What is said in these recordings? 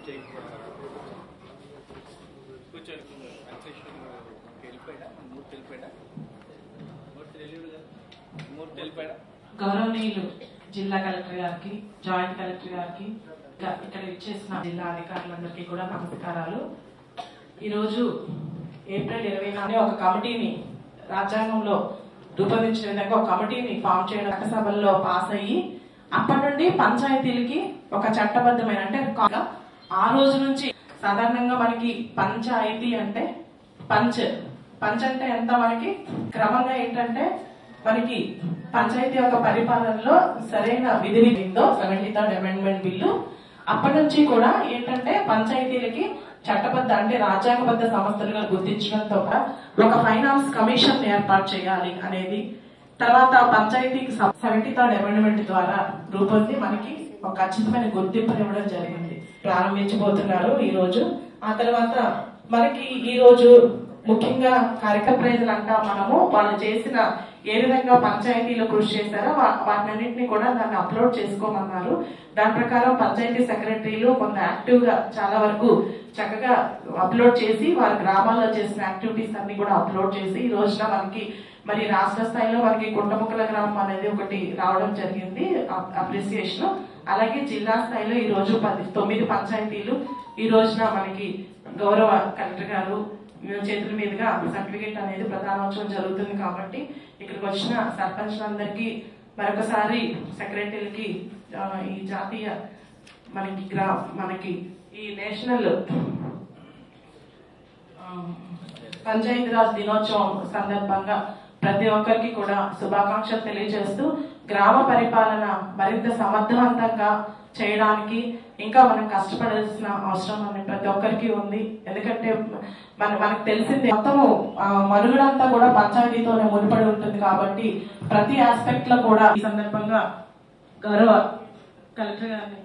కూర్చోండి అధ్యక్షుడు వెళ్ళిపోయాడా మూర్తి వెళ్ళిపోయాడా మూర్తి వెళ్ళిడు కదా మూర్తి వెళ్ళిపోయాడా గౌరవనీయులు జిల్లా కలెక్టర్ గారికి జాయింట్ కలెక్టర్ గారికి ఇంకా ఇక్కడ ఇచ్చేసిన జిల్లా అధికారులందరికీ కూడా నమస్కారాలు ఈరోజు ఏప్రిల్ ఇరవై నాలుగు ఒక కమిటీని రాజ్యాంగంలో రూపొందించిన విధంగా ఒక కమిటీని ఫామ్ చేయడం చట్టసభల్లో పాస్ అయ్యి అప్పటి నుండి పంచాయతీలకి ఒక చట్టబద్ధమైన అంటే కా- ఆ రోజు నుంచి సాధారణంగా మనకి పంచాయతీ అంటే పంచ్ పంచ్ అంటే ఎంత మనకి క్రమంగా ఏంటంటే మనకి పంచాయతీ యొక్క పరిపాలనలో సరైన విధి విధిందో సెవెంటీ థర్డ్ అమెండ్మెంట్ బిల్లు అప్పటి నుంచి కూడా ఏంటంటే పంచాయతీలకి చట్టబద్ధ అంటే రాజ్యాంగబద్ధ సంస్థలుగా గుర్తించడంతో కూడా ఒక ఫైనాన్స్ కమిషన్ ఏర్పాటు చేయాలి అనేది తర్వాత పంచాయతీకి సెవెంటీ థర్డ్ అమెండ్మెంట్ ద్వారా రూపొంది మనకి ఒక ఖచ్చితమైన గుర్తింపుని ఇవ్వడం జరిగింది ప్రారంభించబోతున్నారు ఈ రోజు ఆ తర్వాత మనకి ఈ రోజు ముఖ్యంగా కార్యక్రమ ప్రజలు అంటా మనము వాళ్ళు చేసిన ఏ విధంగా పంచాయతీలో కృషి చేశారో వా- వాటినన్నింటినీ కూడా దాన్ని అప్లోడ్ చేసుకోమన్నారు దాని ప్రకారం పంచాయతీ సెక్రటరీలు కొంత యాక్టివ్ గా చాలా వరకు చక్కగా అప్లోడ్ చేసి వారి గ్రామాల్లో చేసిన యాక్టివిటీస్ అన్ని కూడా అప్లోడ్ చేసి ఈ రోజున మనకి మరి రాష్ట్ర స్థాయిలో మనకి కుంటముక్కల గ్రామం అనేది ఒకటి రావడం జరిగింది అప్రిసియేషన్ అలాగే జిల్లా స్థాయిలో ఈ రోజు పది తొమ్మిది పంచాయతీలు ఈ రోజున మనకి గౌరవ కలెక్టర్ గారు చేతుల మీదుగా సర్టిఫికేట్ అనేది ప్రధానోత్సవం జరుగుతుంది కాబట్టి ఇక్కడికి వచ్చిన సర్పంచ్లందరికీ మరొకసారి సెక్రటరీలకి ఆ, ఈ జాతీయ మనకి గ్రా మనకి ఈ నేషనల్ ఆ, పంచాయతీరాజ్ దినోత్సవం సందర్భంగా ప్రతి ఒక్కరికి కూడా శుభాకాంక్షలు తెలియజేస్తూ గ్రామ పరిపాలన మరింత సమర్థవంతంగా చేయడానికి ఇంకా మనం కష్టపడాల్సిన అవసరం అని ప్రతి ఒక్కరికి ఉంది ఎందుకంటే మన మనకు తెలిసింది మొత్తము ఆ, మనుగడంతా కూడా పంచాయతీతోనే ముడిపడి ఉంటుంది కాబట్టి ప్రతి ఆస్పెక్ట్ లో కూడా ఈ సందర్భంగా గౌరవ కలెక్టర్ గారిని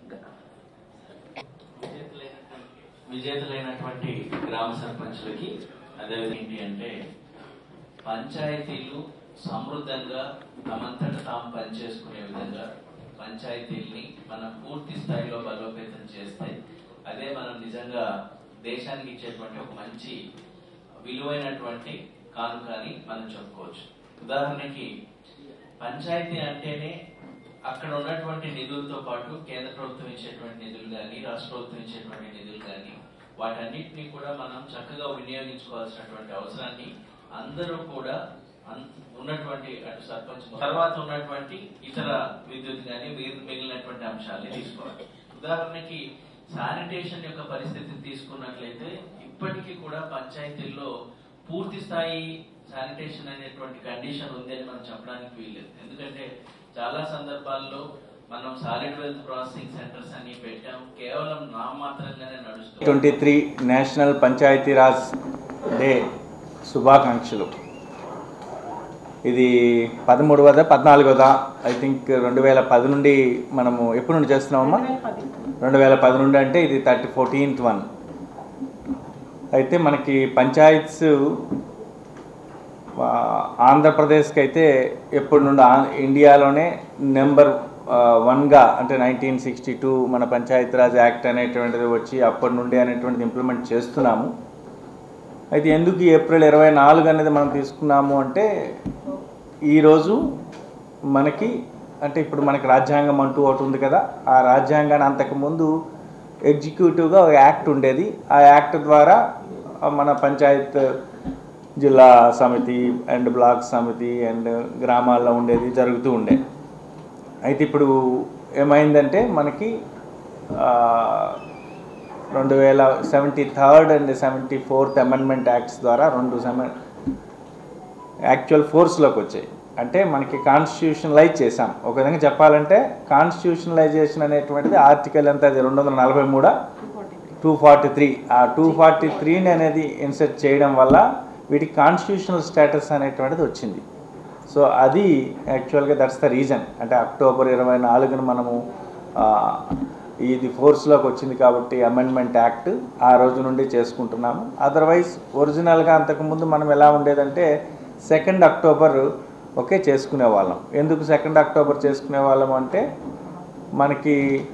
విజేతలైనటువంటి గ్రామ సర్పంచులకి అదేవిధంగా ఏంటి అంటే పంచాయతీలు సమృద్ధంగా తమంతట తాము పనిచేసుకునే విధంగా పంచాయతీల్ని మనం పూర్తి స్థాయిలో బలోపేతం చేస్తే అదే మనం నిజంగా దేశానికి ఇచ్చేటువంటి ఒక మంచి విలువైనటువంటి కానుక అని మనం చెప్పుకోవచ్చు ఉదాహరణకి పంచాయతీ అంటేనే అక్కడ ఉన్నటువంటి నిధులతో పాటు కేంద్ర ప్రభుత్వం ఇచ్చేటువంటి నిధులు కానీ రాష్ట్ర ప్రభుత్వం ఇచ్చేటువంటి నిధులు కానీ వాటన్నిటిని కూడా మనం చక్కగా వినియోగించుకోవాల్సినటువంటి అవసరాన్ని అందరూ కూడా అన్- ఉన్నటువంటి అటు సర్పంచ్ తర్వాత ఉన్నటువంటి ఇతర విద్యుత్ కానీ మిగిలినటువంటి అంశాలని తీసుకోవాలి ఉదాహరణకి శానిటేషన్ యొక్క పరిస్థితిని తీసుకున్నట్లయితే ఇప్పటికీ కూడా పంచాయతీల్లో పూర్తి స్థాయి శానిటేషన్ అనేటువంటి కండిషన్ ఉంది అని మనం చెప్పడానికి వీల్లేదు ఎందుకంటే చాలా సందర్భాల్లో మనం సాలిడ్ వెల్త్ ప్రాసెసింగ్ సెంటర్స్ అని పెట్టాం కేవలం నామాత్రంగానే నడుస్తుంది twenty three national Panchayati Raj day శుభాకాంక్షలు ఇది పదమూడవదా పద్నాలుగోదా ఐ థింక్ రెండు వేల పది నుండి మనము ఎప్పటి నుండి చేస్తున్నామమ్మా రెండు వేల పది నుండి అంటే ఇది థర్టీ ఫోర్టీన్త్ వన్ అయితే మనకి పంచాయత్స్ ఆ, ఆంధ్రప్రదేశ్కి అయితే ఎప్పటి నుండి ఆ- ఇండియాలోనే నెంబర్ వన్గా అంటే నైన్టీన్ సిక్స్టీ టూ మన పంచాయతీరాజ్ యాక్ట్ అనేటువంటిది వచ్చి అప్పటి నుండి అనేటువంటిది ఇంప్లిమెంట్ చేస్తున్నాము అయితే ఎందుకు ఈ ఏప్రిల్ ఇరవై నాలుగు అనేది మనం తీసుకున్నాము అంటే ఈరోజు మనకి అంటే ఇప్పుడు మనకి రాజ్యాంగం అంటూ ఒకటి ఉంది కదా ఆ రాజ్యాంగాన్ని అంతకుముందు ఎగ్జిక్యూటివ్గా ఒక యాక్ట్ ఉండేది ఆ యాక్ట్ ద్వారా ఆ, మన పంచాయత్ జిల్లా సమితి అండ్ బ్లాక్ సమితి అండ్ గ్రామాల్లో ఉండేది జరుగుతూ ఉండే అయితే ఇప్పుడు ఏమైందంటే మనకి ఆ, రెండు వేల seventy third and seventy fourth amendment acts ద్వారా రెండు సెమె యాక్చువల్ ఫోర్స్లోకి వచ్చాయి అంటే మనకి కాన్స్టిట్యూషనలైజ్ చేసాం ఒక విధంగా చెప్పాలంటే కాన్స్టిట్యూషనలైజేషన్ అనేటువంటిది ఆర్టికల్ ఎంత అది రెండు వందల నలభై మూడా టూ ఫార్టీ త్రీ ఆ టూ ఫార్టీ త్రీని అనేది ఇన్సెట్ చేయడం వల్ల వీటికి కాన్స్టిట్యూషనల్ స్టేటస్ అనేటువంటిది వచ్చింది సో అది యాక్చువల్గా దట్స్ ద రీజన్ అంటే అక్టోబర్ ఇరవై నాలుగున మనము ఆ, ఇది ఫోర్స్లోకి వచ్చింది కాబట్టి అమెండ్మెంట్ యాక్ట్ ఆ రోజు నుండి చేసుకుంటున్నాము అదర్వైజ్ ఒరిజినల్గా అంతకుముందు మనం ఎలా ఉండేదంటే సెకండ్ అక్టోబర్ ఒకే చేసుకునే వాళ్ళం ఎందుకు సెకండ్ అక్టోబర్ చేసుకునే వాళ్ళం అంటే మనకి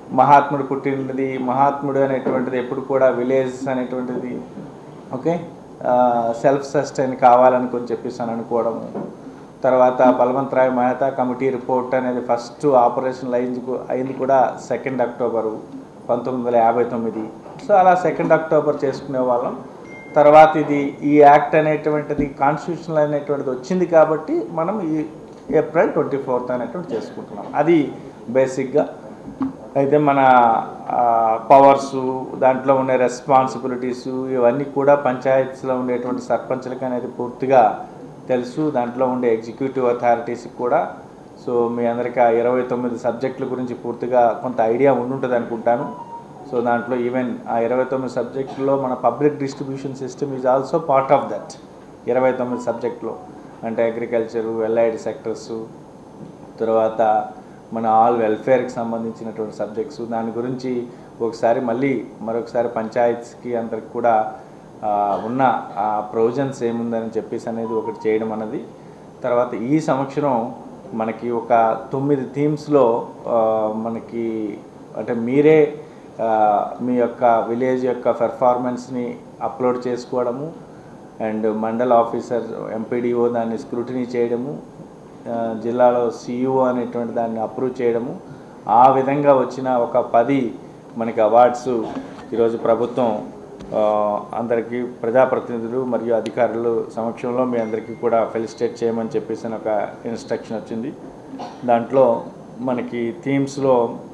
మహాత్ముడు పుట్టినది మహాత్ముడు అనేటువంటిది ఎప్పుడు కూడా విలేజెస్ అనేటువంటిది ఓకే సెల్ఫ్ సస్టైన్ కావాలని కొంచెం చెప్పేసి అని అనుకోవడము తర్వాత బలవంత్ రాయ్ మెహతా కమిటీ రిపోర్ట్ అనేది ఫస్ట్ ఆపరేషన్ అయింది కూ- అయింది కూడా సెకండ్ అక్టోబరు పంతొమ్మిది వందల యాభై తొమ్మిది సో అలా సెకండ్ అక్టోబర్ చేసుకునే వాళ్ళం తర్వాత ఇది ఈ యాక్ట్ అనేటువంటిది కాన్స్టిట్యూషనల్ అనేటువంటిది వచ్చింది కాబట్టి మనం ఈ ఏప్రిల్ ట్వంటీ ఫోర్త్ అనేటువంటి చేసుకుంటున్నాం అది బేసిక్గా అయితే మన పవర్స్ దాంట్లో ఉండే రెస్పాన్సిబిలిటీస్ ఇవన్నీ కూడా పంచాయత్స్లో ఉండేటువంటి సర్పంచ్లకి అనేది పూర్తిగా తెలుసు దాంట్లో ఉండే ఎగ్జిక్యూటివ్ అథారిటీస్కి కూడా సో మీ అందరికీ ఆ ఇరవై తొమ్మిది సబ్జెక్టుల గురించి పూర్తిగా కొంత ఐడియా ఉండుంటుంది అనుకుంటాను సో దాంట్లో ఈవెన్ ఆ ఇరవై తొమ్మిది సబ్జెక్టులో మన public distribution system is also part of that ఇరవై తొమ్మిది సబ్జెక్టులో అంటే అగ్రికల్చరు ఎల్ఐడి సెక్టర్సు తర్వాత మన ఆల్ వెల్ఫేర్కి సంబంధించినటువంటి సబ్జెక్ట్స్ దాని గురించి ఒకసారి మళ్ళీ మరొకసారి పంచాయత్స్కి అందరికి కూడా ఆ, ఉన్న ఆ ప్రొవిజన్స్ ఏముందని చెప్పేసి అనేది ఒకటి చేయడం అన్నది తర్వాత ఈ సంవత్సరం మనకి ఒక తొమ్మిది థీమ్స్లో మనకి అంటే మీరే ఆ, మీ యొక్క విలేజ్ యొక్క పెర్ఫార్మెన్స్ని అప్లోడ్ చేసుకోవడము అండ్ మండల్ ఆఫీసర్ ఎంపీడీఓ దాన్ని స్క్రూటినీ చేయడము ఆ, జిల్లాలో సిఇఓ అనేటువంటి దాన్ని అప్రూవ్ చేయడము ఆ విధంగా వచ్చిన ఒక పది మనకి అవార్డ్స్ ఈరోజు ప్రభుత్వం ఆ, అందరికీ ప్రజాప్రతినిధులు మరియు అధికారులు సమక్షంలో మీ అందరికీ కూడా ఫెలిసిటేట్ చేయమని చెప్పేసి అని ఒక ఇన్స్ట్రక్షన్ వచ్చింది దాంట్లో మనకి థీమ్స్లో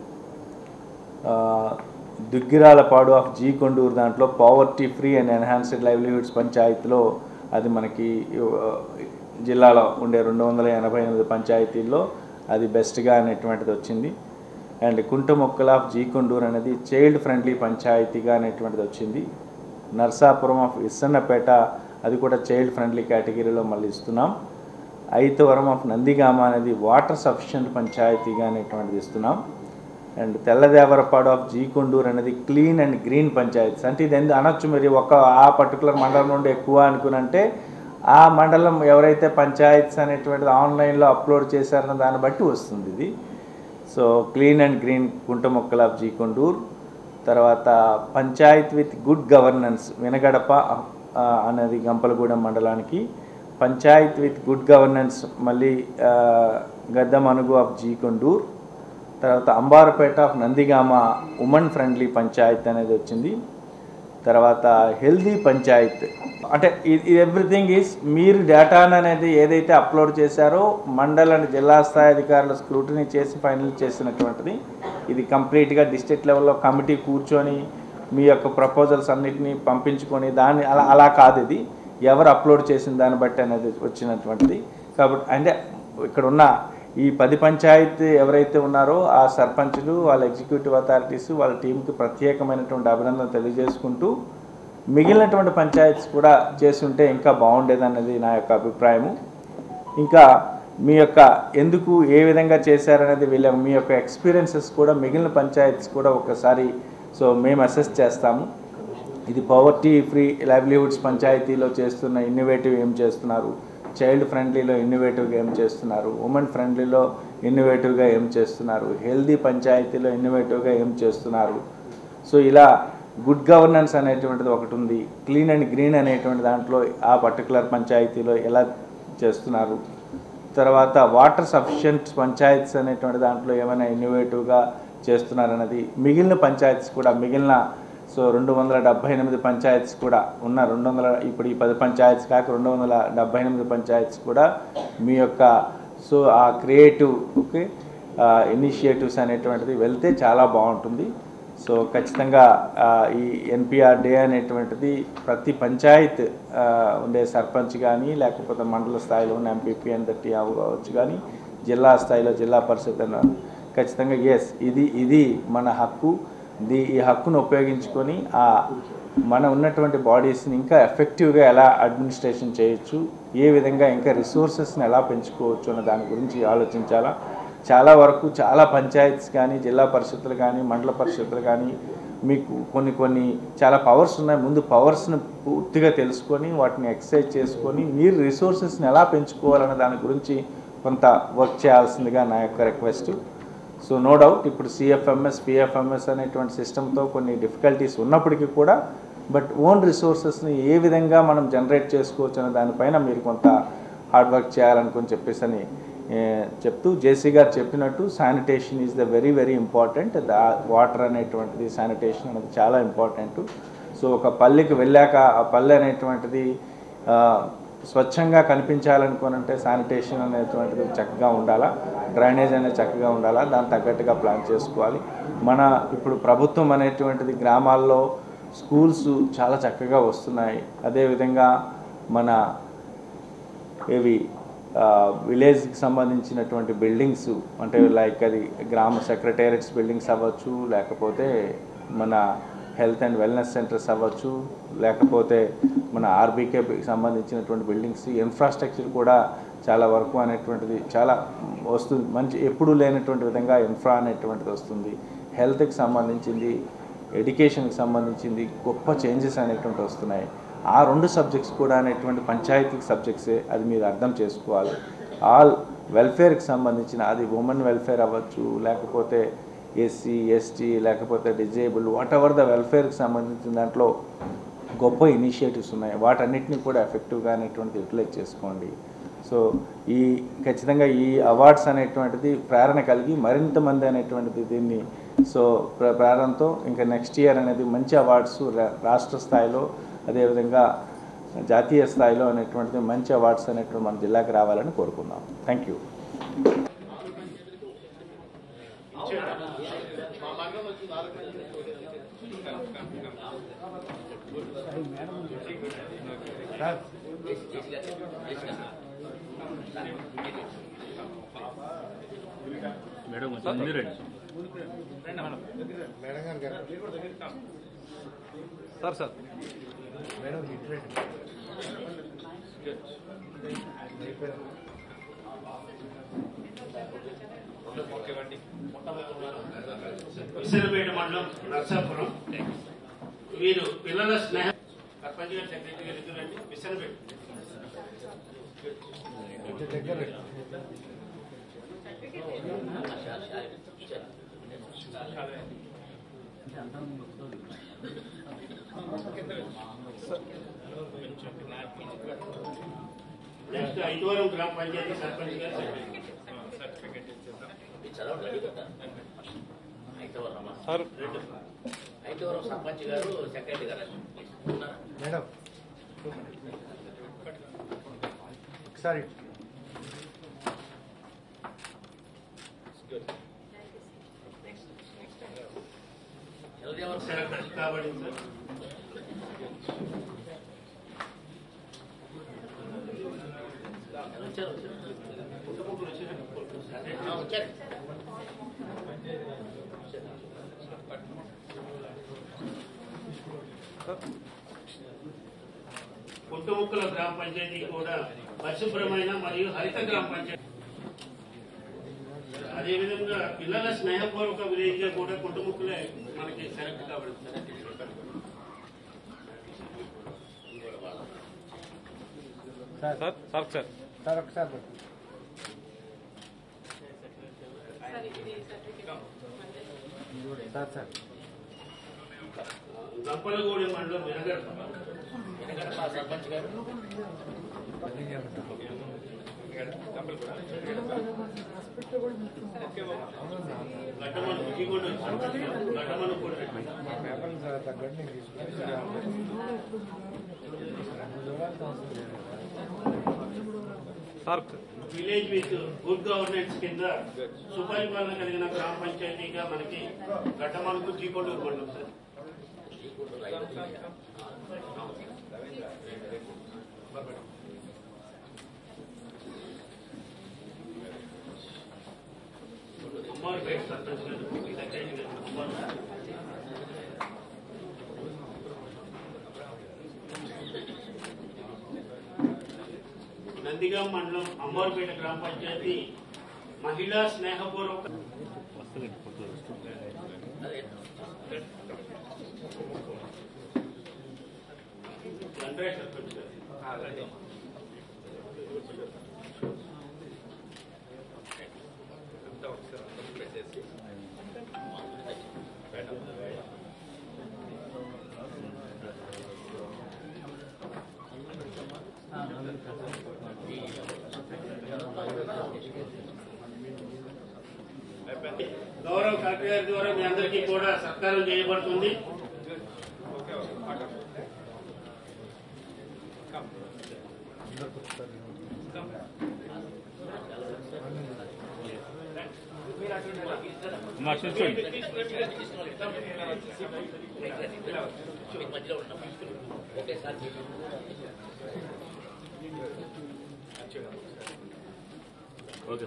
దుగ్గిరాలపాడు ఆఫ్ జీ కొండూరు దాంట్లో poverty free and enhanced livelihoods పంచాయతీలో అది మనకి ఆ, జిల్లాలో ఉండే రెండు వందల ఎనభై ఎనిమిది పంచాయతీల్లో అది బెస్ట్గా అనేటువంటిది వచ్చింది and Kuntamukkala of G Konduru అనేది చైల్డ్ ఫ్రెండ్లీ పంచాయతీగా అనేటువంటిది వచ్చింది నర్సాపురం ఆఫ్ ఇස්සన్నపేట అది కూడా చైల్డ్ ఫ్రెండ్లీ కేటగిరీలో మళ్ళీ ఇస్తున్నాం ఐతవరం ఆఫ్ నందిగామ అనేది వాటర్ సఫిషియెంట్ పంచాయతీగా అనేటువంటిది ఇస్తున్నాం అండ్ తెల్లదేవరపాడు ఆఫ్ జీకొండూరు అనేది క్లీన్ అండ్ గ్రీన్ పంచాయతీస్ అంటే ఇది ఎందుకు అనొచ్చు మీరు ఒక ఆ పర్టికులర్ మండలం నుండి ఎక్కువ అనుకునంటే ఆ మండలం ఎవరైతే పంచాయత్స్ అనేటువంటిది ఆన్లైన్లో అప్లోడ్ చేశారన్న దాన్ని బట్టి వస్తుంది ఇది so clean and green Kuntamukkala of G Kondur తర్వాత panchayat with good governance Vinagadapa ఆ, అనేది గంపలగూడెం మండలానికి పంచాయత్ విత్ గుడ్ గవర్నెన్స్ మళ్ళీ ఆ, గద్దమనుగు ఆఫ్ జీకొండూర్ తర్వాత Ambarapeta of Nandigama women friendly panchayat అనేది వచ్చింది తర్వాత హెల్దీ పంచాయత్ అంటే ఇది ఎవ్రీథింగ్ ఈజ్ మీరు డేటా అనేది ఏదైతే అప్లోడ్ చేశారో మండల అండ్ జిల్లా స్థాయి అధికారులు స్క్రూటినీ చేసి ఫైనల్ చేసినటువంటిది ఇది కంప్లీట్గా డిస్ట్రిక్ట్ లెవెల్లో కమిటీ కూర్చొని మీ యొక్క ప్రపోజల్స్ అన్నిటినీ పంపించుకొని దాన్ని అలా అలా కాదు ఇది ఎవరు అప్లోడ్ చేసిన దాన్ని బట్టి అనేది వచ్చినటువంటిది కాబట్టి అంటే ఇక్కడ ఉన్న ఈ పది పంచాయతీ ఎవరైతే ఉన్నారో ఆ సర్పంచులు వాళ్ళ ఎగ్జిక్యూటివ్ అథారిటీస్ వాళ్ళ టీంకి ప్రత్యేకమైనటువంటి అభినందన తెలియజేసుకుంటూ మిగిలినటువంటి పంచాయత్స్ కూడా చేస్తుంటే ఇంకా బాగుండేది అన్నది నా యొక్క అభిప్రాయము ఇంకా మీ యొక్క ఎందుకు ఏ విధంగా చేశారనేది వీళ్ళ మీ యొక్క ఎక్స్పీరియన్సెస్ కూడా మిగిలిన పంచాయత్స్ కూడా ఒకసారి సో మేము అసెస్ చేస్తాము ఇది పవర్టీ ఫ్రీ లైవ్లీహుడ్స్ పంచాయతీలో చేస్తున్న ఇన్నోవేటివ్ ఏం చేస్తున్నారు చైల్డ్ ఫ్రెండ్లీలో ఇన్నోవేటివ్గా ఏం చేస్తున్నారు ఉమెన్ ఫ్రెండ్లీలో ఇన్నోవేటివ్గా ఏం చేస్తున్నారు హెల్దీ పంచాయతీలో ఇన్నోవేటివ్గా ఏం చేస్తున్నారు సో ఇలా గుడ్ గవర్నెన్స్ అనేటువంటిది ఒకటి ఉంది క్లీన్ అండ్ గ్రీన్ అనేటువంటి దాంట్లో ఆ పర్టికులర్ పంచాయతీలో ఎలా చేస్తున్నారు తర్వాత వాటర్ సఫిషియెంట్ పంచాయత్స్ అనేటువంటి దాంట్లో ఏమైనా ఇన్నోవేటివ్గా చేస్తున్నారన్నది మిగిలిన పంచాయత్స్ కూడా మిగిలిన సో రెండు వందల డెబ్బై ఎనిమిది పంచాయత్స్ కూడా ఉన్న రెండు వందల ఇప్పుడు ఈ పది పంచాయత్స్ కాక రెండు వందల డెబ్బై ఎనిమిది పంచాయత్స్ కూడా మీ యొక్క సో ఆ క్రియేటివ్ ఓకే ఇనిషియేటివ్స్ అనేటువంటిది వెళ్తే చాలా బాగుంటుంది సో ఖచ్చితంగా ఆ, ఈ ఎన్పిఆర్ డే అనేటువంటిది ప్రతి పంచాయత్ ఆ, ఉండే సర్పంచ్ కానీ లేకపోతే మండల స్థాయిలో ఉన్న ఎంపీపీ అని తట్టి కావచ్చు కానీ జిల్లా స్థాయిలో జిల్లా పరిషత్ అన్న ఖచ్చితంగా ఎస్ ఇది ఇది మన హక్కు దీ ఈ హక్కును ఉపయోగించుకొని ఆ మన ఉన్నటువంటి బాడీస్ని ఇంకా ఎఫెక్టివ్గా ఎలా అడ్మినిస్ట్రేషన్ చేయొచ్చు ఏ విధంగా ఇంకా రిసోర్సెస్ని ఎలా పెంచుకోవచ్చు అన్న దాని గురించి ఆలోచించాలా చాలా వరకు చాలా పంచాయత్స్ కానీ జిల్లా పరిషత్తులు కానీ మండల పరిషత్తులు కానీ మీకు కొన్ని కొన్ని చాలా పవర్స్ ఉన్నాయి ముందు పవర్స్ని పూర్తిగా తెలుసుకొని వాటిని ఎక్సర్సైజ్ చేసుకొని మీరు రిసోర్సెస్ని ఎలా పెంచుకోవాలన్న దాని గురించి కొంత వర్క్ చేయాల్సిందిగా నా యొక్క రిక్వెస్ట్ సో నో డౌట్ ఇప్పుడు సిఎఫ్ఎంఎస్ పిఎఫ్ఎంఎస్ అనేటువంటి సిస్టంతో కొన్ని డిఫికల్టీస్ ఉన్నప్పటికీ కూడా బట్ ఓన్ రిసోర్సెస్ని ఏ విధంగా మనం జనరేట్ చేసుకోవచ్చు అనే దానిపైన మీరు కొంత హార్డ్ వర్క్ చేయాలనుకుని చెప్పేసి అని ఏ, చెప్తూ జేసీ గారు చెప్పినట్టు sanitation is the very very important the water అనేటువంటిది శానిటేషన్ అనేది చాలా ఇంపార్టెంట్ సో ఒక పల్లెకి వెళ్ళాక ఆ పల్లె అనేటువంటిది ఆ, స్వచ్ఛంగా కనిపించాలనుకోనంటే శానిటేషన్ అనేటువంటిది చక్కగా ఉండాలా డ్రైనేజ్ అనేది చక్కగా ఉండాలా దానికి తగ్గట్టుగా ప్లాన్ చేసుకోవాలి మన ఇప్పుడు ప్రభుత్వం అనేటువంటిది గ్రామాల్లో స్కూల్స్ చాలా చక్కగా వస్తున్నాయి అదేవిధంగా మన ఇవి విలేజ్కి సంబంధించినటువంటి బిల్డింగ్స్ అంటే లైక్ అది గ్రామ సెక్రటేరియట్స్ బిల్డింగ్స్ అవ్వచ్చు లేకపోతే మన హెల్త్ అండ్ వెల్నెస్ సెంటర్స్ అవ్వచ్చు లేకపోతే మన ఆర్బీకేకి సంబంధించినటువంటి బిల్డింగ్స్ ఇన్ఫ్రాస్ట్రక్చర్ కూడా చాలా వరకు అనేటువంటిది చాలా వస్తుంది మంచి ఎప్పుడూ లేనటువంటి విధంగా ఇన్ఫ్రా అనేటువంటిది వస్తుంది హెల్త్కి సంబంధించింది ఎడ్యుకేషన్కి సంబంధించింది గొప్ప చేంజెస్ అనేటువంటి వస్తున్నాయి ఆ రెండు సబ్జెక్ట్స్ కూడా అనేటువంటి పంచాయతీ సబ్జెక్ట్సే అది మీరు అర్థం చేసుకోవాలి ఆల్ వెల్ఫేర్కి సంబంధించిన అది ఉమెన్ వెల్ఫేర్ అవ్వచ్చు లేకపోతే ఎస్సీ ఎస్టీ లేకపోతే డిజేబుల్ వాట్ ఎవర్ ద వెల్ఫేర్కి సంబంధించిన దాంట్లో గొప్ప ఇనిషియేటివ్స్ ఉన్నాయి వాటన్నిటిని కూడా ఎఫెక్టివ్గా అనేటువంటిది యూటిలైజ్ చేసుకోండి సో ఈ ఖచ్చితంగా ఈ అవార్డ్స్ అనేటువంటిది ప్రేరణ కలిగి మరింత మంది అనేటువంటిది దీన్ని సో ప్ర- ప్రేరణతో ఇంకా నెక్స్ట్ ఇయర్ అనేది మంచి అవార్డ్స్ రా- రాష్ట్ర స్థాయిలో అదేవిధంగా జాతీయ స్థాయిలో అనేటువంటిది మంచి అవార్డ్స్ అనేటువంటి మన జిల్లాకి రావాలని కోరుకుందాం thank you sir sir Visalapeta మండలం నర్సాపురం వీరు పిల్లల స్నేహ సర్పంచ్ గారు సెక్రటరీ గారు ఇద్దరు రండి విశాలపేట నెక్స్ట్ ఐదువరం గ్రామ పంచాయతీ సర్పంచ్ గారు సెక్రటరీ సార్ ఐదువరం సర్పంచ్ గారు సెక్రటరీ గారు ఉన్నారా? మేడం ఒకసారి ఎల్దేవరం సెలబ్రేట్ కాబడింది సార్ వచ్చారు ఆ, వచ్చారు పుట్టుముక్కల గ్రామ పంచాయతీ కూడా పరిశుభ్రమైన మరియు హరిత గ్రామ పంచాయతీ అదేవిధంగా పిల్లల స్నేహపూర్వక విలేజ్ గా కూడా పుట్టుముక్కలే మనకి సెలెక్ట్ కాబడుతుంది sir sir sir sir sir ఒకసారి పట్టు. సార్ సార్ గంపలగూడెం మండలం వెనగడ వెనకట మా సర్పంచ్ గారు గడ్డమను ఉచిగొండ గడ్డమను కూడా మా పేపర్లు సార్ తగ్గట్టు నేను తీసుకుంటాను sir village with good governance కింద సుపరిపాలన కలిగిన గ్రామ పంచాయతీగా మనకి గడ్డమనుకు చీకొండూరు మండలం సార్ అమ్మారు పేట సర్పంచ్ గారు సెక్రటరీ గారు అమ్మారు నందిగాం మండలం అమ్మారుపేట గ్రామ పంచాయతీ మహిళా స్నేహపూర్వక తండ్రి సర్పంచ్ గారు అంతా ఒకసారి అందరూ పెట్టేసి గౌరవ కలెక్టర్ గారి ద్వారా మీ అందరికీ కూడా సత్కారం చేయబడుతుంది మీకు మధ్యలో ఉన్న ఒకేసారి ఓకే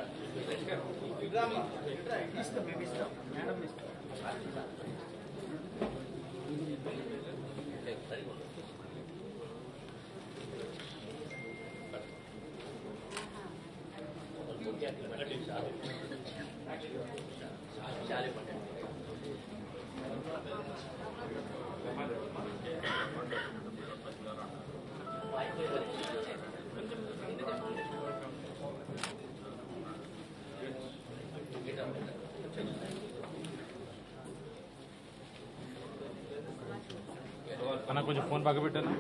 అన్న కొంచెం ఫోన్ పక్క పెట్టాను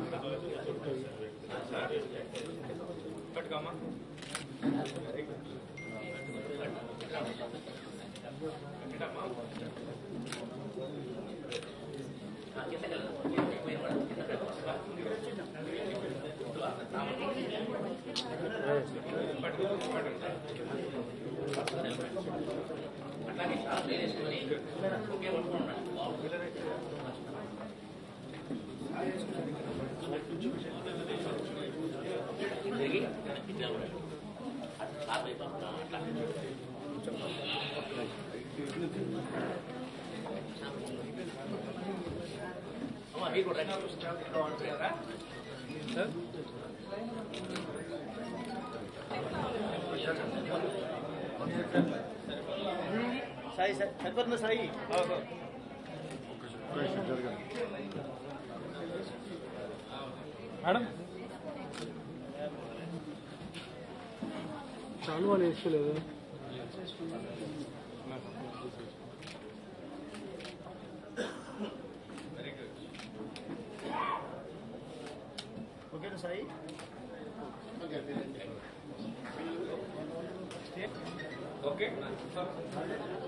మీరు కూడా రండి. సాయి సాయి సరిపోతుందా సాయి మేడం చాలు అని వేసుకోలేదు ఓకేనా సాయి ఓకే